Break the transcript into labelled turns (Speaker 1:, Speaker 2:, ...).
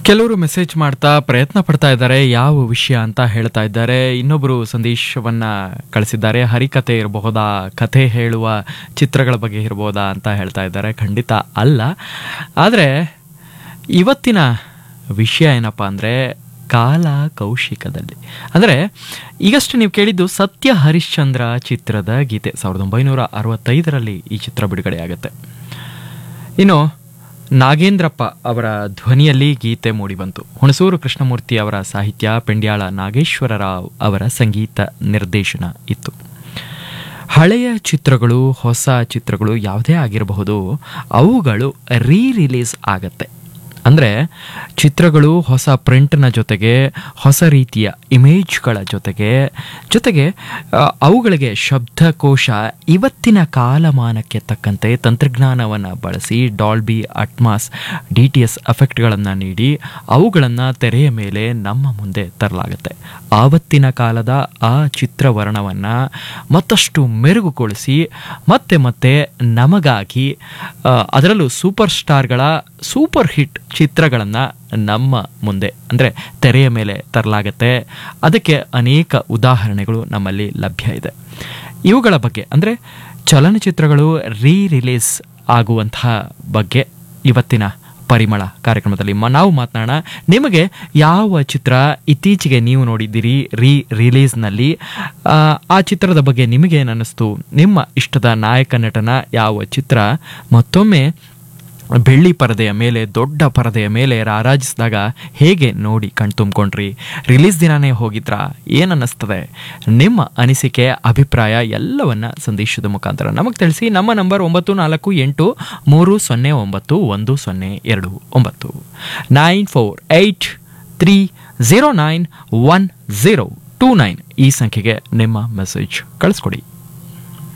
Speaker 1: ಕೆಲವರು ಮೆಸೇಜ್ ಮಾಡ್ತಾ ಪ್ರಯತ್ನ ಪಡ್ತಾ ಇದ್ದಾರೆ ಯಾವ ವಿಷಯ ಅಂತ ಹೇಳ್ತಾ ಇದ್ದಾರೆ ಇನ್ನೊಬ್ಬರು ಸಂದೇಶವನ್ನ ಕಳಿಸಿದ್ದಾರೆ ಹರಿಕತೆ ಇರಬಹುದಾ ಕಥೆ ಹೇಳುವ ಚಿತ್ರಗಳ ಬಗ್ಗೆ ಇರಬಹುದಾ ಅಂತ ಹೇಳ್ತಾ ಇದ್ದಾರೆ ಖಂಡಿತ ಅಲ್ಲ ಆದರೆ ಇವತ್ತಿನ ವಿಷಯ ಏನಪ್ಪ ಅಂದರೆ ಕಾಲ ಕೌಶಿಕದಲ್ಲಿ ಅಂದರೆ ಈಗಷ್ಟು ನೀವು ಕೇಳಿದ್ದು ಸತ್ಯ ಹರಿಶ್ಚಂದ್ರ ಚಿತ್ರದ ಗೀತೆ ಸಾವಿರದ ಒಂಬೈನೂರ ಅರವತ್ತೈದರಲ್ಲಿ ಈ ಚಿತ್ರ ಬಿಡುಗಡೆಯಾಗುತ್ತೆ ಇನ್ನು ನಾಗೇಂದ್ರಪ್ಪ ಅವರ ಧ್ವನಿಯಲ್ಲಿ ಗೀತೆ ಮೂಡಿಬಂತು ಹುಣಸೂರು ಕೃಷ್ಣಮೂರ್ತಿ ಅವರ ಸಾಹಿತ್ಯ ಪೆಂಡ್ಯಾಳ ನಾಗೇಶ್ವರ ರಾವ್ ಅವರ ಸಂಗೀತ ನಿರ್ದೇಶನ ಇತ್ತು ಹಳೆಯ ಚಿತ್ರಗಳು ಹೊಸ ಚಿತ್ರಗಳು ಯಾವುದೇ ಆಗಿರಬಹುದು ಅವುಗಳು ರೀ ರಿಲೀಸ್ ಆಗತ್ತೆ ಅಂದರೆ ಚಿತ್ರಗಳು ಹೊಸ ಪ್ರಿಂಟ್ನ ಜೊತೆಗೆ ಹೊಸ ರೀತಿಯ ಇಮೇಜ್ಗಳ ಜೊತೆಗೆ ಜೊತೆಗೆ ಆ, ಅವುಗಳಿಗೆ ಶಬ್ದಕೋಶ ಇವತ್ತಿನ ಕಾಲಮಾನಕ್ಕೆ ತಕ್ಕಂತೆ ತಂತ್ರಜ್ಞಾನವನ್ನು ಬಳಸಿ Dolby Atmos D T S ಎಫೆಕ್ಟ್ಗಳನ್ನು ನೀಡಿ ಅವುಗಳನ್ನು ತೆರೆಯ ಮೇಲೆ ನಮ್ಮ ಮುಂದೆ ತರಲಾಗುತ್ತೆ ಆವತ್ತಿನ ಕಾಲದ ಆ ಚಿತ್ರವರ್ಣವನ್ನು ಮತ್ತಷ್ಟು ಮೆರುಗುಗೊಳಿಸಿ ಮತ್ತೆ ಮತ್ತೆ ನಮಗಾಗಿ ಆ, ಅದರಲ್ಲೂ ಸೂಪರ್ ಸ್ಟಾರ್ಗಳ ಸೂಪರ್ ಹಿಟ್ ಚಿತ್ರಗಳನ್ನು ನಮ್ಮ ಮುಂದೆ ಅಂದರೆ ತೆರೆಯ ಮೇಲೆ ತರಲಾಗತ್ತೆ ಅದಕ್ಕೆ ಅನೇಕ ಉದಾಹರಣೆಗಳು ನಮ್ಮಲ್ಲಿ ಲಭ್ಯ ಇದೆ ಇವುಗಳ ಬಗ್ಗೆ ಅಂದರೆ ಚಲನಚಿತ್ರಗಳು ರೀ ರಿಲೀಸ್ ಆಗುವಂತಹ ಬಗ್ಗೆ ಇವತ್ತಿನ ಪರಿಮಳ ಕಾರ್ಯಕ್ರಮದಲ್ಲಿ ಮ- ನಾವು ಮಾತನಾಡೋಣ ನಿಮಗೆ ಯಾವ ಚಿತ್ರ ಇತ್ತೀಚೆಗೆ ನೀವು ನೋಡಿದ್ದೀರಿ ರೀ ರಿಲೀಸ್ನಲ್ಲಿ ಆ, ಆ ಚಿತ್ರದ ಬಗ್ಗೆ ನಿಮಗೇನು ಅನ್ನಿಸ್ತು ನಿಮ್ಮ ಇಷ್ಟದ ನಾಯಕ ನಟನ ಯಾವ ಚಿತ್ರ ಮತ್ತೊಮ್ಮೆ ಬೆಳ್ಳಿ ಪರದೆಯ ಮೇಲೆ ದೊಡ್ಡ ಪರದೆಯ ಮೇಲೆ ರಾರಾಜಿಸಿದಾಗ ಹೇಗೆ ನೋಡಿ ಕಣ್ತುಂಬ್ಕೊಂಡ್ರಿ ರಿಲೀಸ್ ದಿನಾನೇ ಹೋಗಿದ್ರಾ ಏನು ಅನ್ನಿಸ್ತದೆ ನಿಮ್ಮ ಅನಿಸಿಕೆ ಅಭಿಪ್ರಾಯ ಎಲ್ಲವನ್ನ ಸಂದೇಶದ ಮುಖಾಂತರ ನಮಗೆ ತಿಳಿಸಿ ನಮ್ಮ ನಂಬರ್ ಒಂಬತ್ತು ನಾಲ್ಕು ಎಂಟು ಮೂರು ಸೊನ್ನೆ ಒಂಬತ್ತು ಒಂದು ಸೊನ್ನೆ ಎರಡು ಒಂಬತ್ತು nine four eight three zero nine one zero two nine ಈ ಸಂಖ್ಯೆಗೆ ನಿಮ್ಮ ಮೆಸೇಜ್ ಕಳಿಸ್ಕೊಡಿ